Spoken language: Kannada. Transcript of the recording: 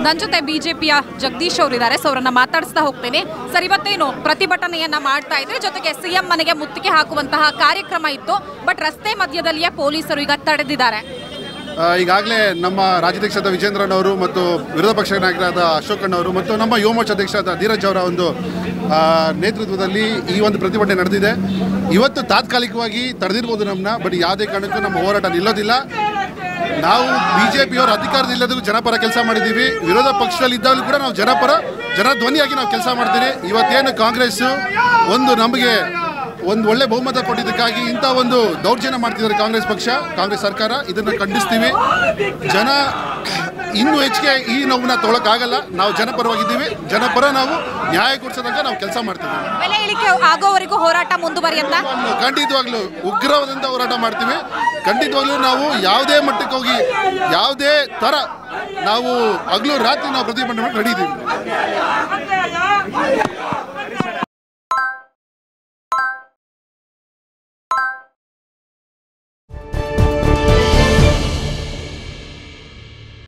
ನನ್ನ ಜೊತೆ ಬಿಜೆಪಿಯ ಜಗದೀಶ್ ಅವರಿದ್ದಾರೆ ಸೊ ಅವರನ್ನ ಮಾತಾಡಿಸ್ತಾ ಹೋಗ್ತೇನೆ ಸರ್ ಇವತ್ತೇನು ಪ್ರತಿಭಟನೆಯನ್ನ ಮಾಡ್ತಾ ಇದ್ರೆ ಜೊತೆಗೆ ಸಿಎಂ ಮನೆಗೆ ಮುತ್ತಿಗೆ ಹಾಕುವಂತಹ ಕಾರ್ಯಕ್ರಮ ಇತ್ತು ಬಟ್ ರಸ್ತೆ ಮಧ್ಯದಲ್ಲಿಯೇ ಪೊಲೀಸರು ಈಗ ತಡೆದಿದ್ದಾರೆ ಈಗಾಗಲೇ ನಮ್ಮ ರಾಜ್ಯಾಧ್ಯಕ್ಷರಾದ ವಿಜೇಂದ್ರನವರು ಮತ್ತು ವಿರೋಧ ಪಕ್ಷ ನಾಯಕರಾದ ಅಶೋಕಣ್ಣವರು ಮತ್ತು ನಮ್ಮ ಯುವ ಮೋರ್ಚಾ ಅಧ್ಯಕ್ಷರಾದ ಧೀರಜ್ ಅವರ ಒಂದು ಆ, ನೇತೃತ್ವದಲ್ಲಿ ಈ ಒಂದು ಪ್ರತಿಭಟನೆ ನಡೆದಿದೆ ಇವತ್ತು ತಾತ್ಕಾಲಿಕವಾಗಿ ತಡೆದಿರ್ಬೋದು ನಮ್ಮನ್ನ ಬಟ್ ಯಾವುದೇ ಕಾರಣಕ್ಕೂ ನಮ್ಮ ಹೋರಾಟ ನಿಲ್ಲೋದಿಲ್ಲ ನಾವು ಬಿ ಜೆ ಪಿಯವರು ಅಧಿಕಾರದಿಲ್ಲದಕ್ಕೂ ಜನಪರ ಕೆಲಸ ಮಾಡಿದ್ದೀವಿ ವಿರೋಧ ಪಕ್ಷದಲ್ಲಿ ಇದ್ದಾಗಲೂ ಕೂಡ ನಾವು ಜನಪರ ಜನ ಧ್ವನಿಯಾಗಿ ನಾವು ಕೆಲಸ ಮಾಡ್ತೀವಿ ಇವತ್ತೇನು ಕಾಂಗ್ರೆಸ್ಸು ಒಂದು ನಮಗೆ ಒಂದು ಒಳ್ಳೆ ಬಹುಮತ ಕೊಟ್ಟಿದ್ದಕ್ಕಾಗಿ ಇಂಥ ಒಂದು ದೌರ್ಜನ್ಯ ಮಾಡ್ತಿದ್ದಾರೆ ಕಾಂಗ್ರೆಸ್ ಪಕ್ಷ ಕಾಂಗ್ರೆಸ್ ಸರ್ಕಾರ ಇದನ್ನು ಖಂಡಿಸ್ತೀವಿ ಜನ ಇನ್ನೂ ಹೆಚ್ಚಿಗೆ ಈ ನೋವನ್ನ ತೊಗೊಳಕ್ಕಾಗಲ್ಲ ನಾವು ಜನಪರವಾಗಿದ್ದೀವಿ ಜನಪರ ನಾವು ನ್ಯಾಯ ಕೊಡಿಸೋದಂಗ ನಾವು ಕೆಲಸ ಮಾಡ್ತೀವಿ ಬೆಲೆ ಇಳಿಕೆ ಆಗೋವರೆಗೂ ಹೋರಾಟ ಮುಂದುವರಿಯತ್ತಾ ಖಂಡಿತವಾಗ್ಲೂ ಉಗ್ರವಾದಂಥ ಹೋರಾಟ ಮಾಡ್ತೀವಿ ಖಂಡಿತವಾಗ್ಲೂ ನಾವು ಯಾವುದೇ ಮಟ್ಟಕ್ಕೆ ಹೋಗಿ ಯಾವುದೇ ಥರ ನಾವು ಹಗಲು ರಾತ್ರಿ ನಾವು ಪ್ರತಿಭಟನೆ ಮಾಡಿ ನಡೀತೀವಿ